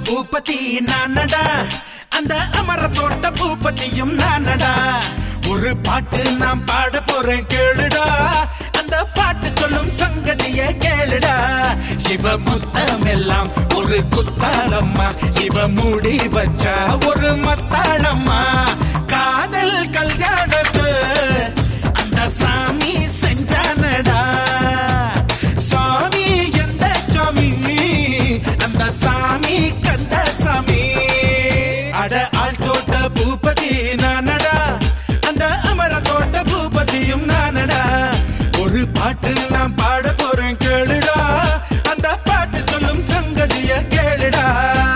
பூபதி நானடா அந்த அமர தோட்ட பூபதியும் நானடா ஒரு பாட்டு நான் பாட போறேன் கேளுடா அந்த பாட்டு சொல்லும் சங்கதிய கேளுடா சிவ முத்தம் எல்லாம் ஒரு குத்தாளம்மா இவ மூடி வச்சா ஒரு மத்தாளம்மா காதல் கல்யாணத்து அந்த சாமி செஞ்சானடா சாமி எந்த சாமி அந்த சாமி கந்த சாமி அட ஆள் தோட்ட பூபதி நானடா அந்த அமர தோட்ட பூபதியும் நானடா ஒரு பாட்டு நான் பாட போறேன் கேளுடா அந்த பாட்டு சொல்லும் சங்கதிய கேளுடா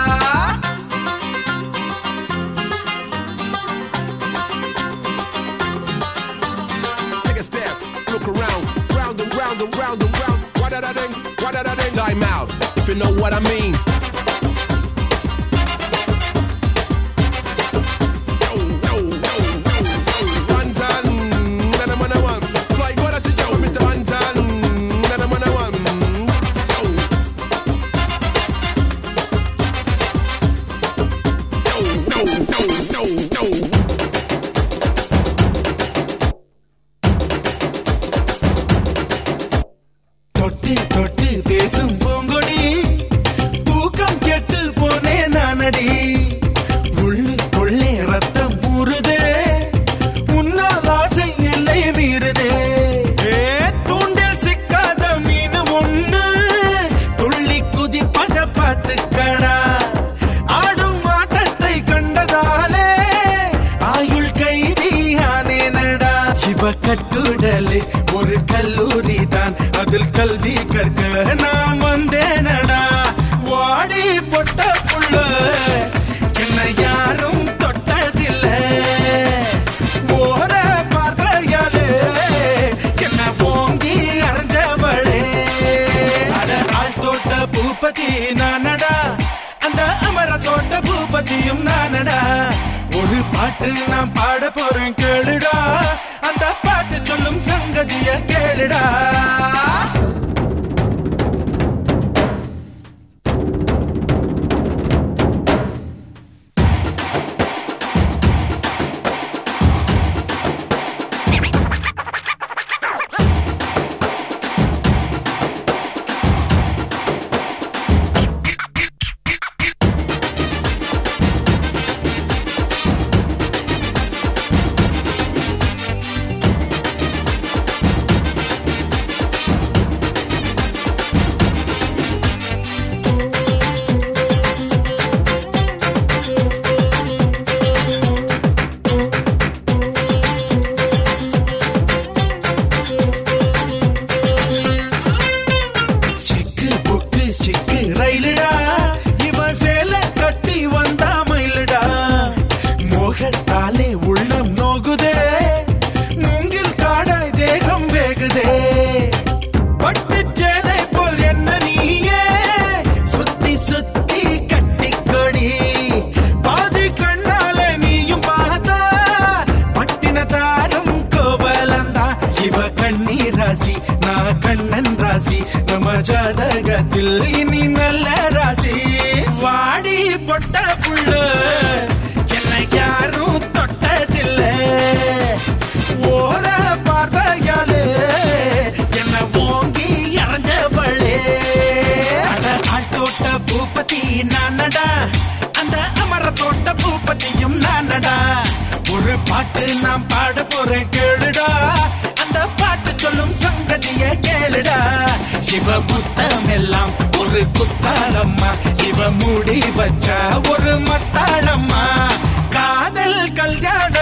Take a step, look around, round and round and round and round. What did I ding? What did I ding? Time out, if you know what I mean. Yo, yo, yo, yo, yo. One ton, none of man I want. Fly, what I should do, Mr. One ton, none of man I want. Yo. No, no, no, no, no. தொட்டு தொட்டு பேசும் பூங்கொடி தூக்கம் கெட்டு போனே நானடி உள்ளுக்குள்ளே ரத்தம் ஊறுதே உன்னால் ஆசை எல்லை மீறுதே ஏ, தூண்டில் சிக்காத மீன் ஒண்ணு துள்ளி குதிப்பத பார்த்துக்கடா ஆடும் ஆட்டத்தை கண்டதாலே ஆயுள் கைதி ஆனேனடா சிவ கட்டுடலே ஒரு கல்லூரி தான் அதில் கல்வி கற்க நான் வந்தேனடா வாடி பொட்ட புள்ள என்ன யாரும் தொட்டதில்ல ஓர பார்வையாலே என்ன ஓங்கி அரைஞ்சவளே அட ஆள் தோட்ட பூபதி நானடா அந்த அமர தோட்ட பூபதியும் நானடா ஒரு பாட்டு நான் பாட போறேன் கேளுடா அந்த பாட்டு சொல்லும் சங்கதிய கேளுடா சிக்கு புக்கு சிக்கு ரயிலுடா இவ சேல கட்டி வந்தா மயிலுடா மோகத்தாலே உள்ளம் நோகுதே மூங்கில் காடாய் தேகம் வேகுதே பட்டு சேலை போல் என்ன நீயே சுத்தி சுத்தி கட்டிக்கொடி பாதி கண்ணால நீயும் பார்த்தா பட்டின தாரம் கோவலந்தா இவ கண்ணீர் ராசி நான் கண்ணன் ராசி நம்ம ஜாதகத்தில் இனி நல்ல ராசி வாடி பொட்ட புள்ள என்னை யாரும் தொட்டதில்ல ஓர பார்வையாலே என்ன ஓங்கி அரைஞ்சவளே அட ஆள் தோட்ட பூபதி நானடா அந்த அமர தோட்ட பூபதியும் நானடா ஒரு பாட்டு நான் பாட போறேன் கேளுடா அந்த பாட்டு சொல்லும் சங்கதிய கேளுடா சிவ முத்தம் எல்லாம் ஒரு குத்தாளம்மா இவ மூடி வச்சா ஒரு மத்தாளம்மா காதல் கல்யாண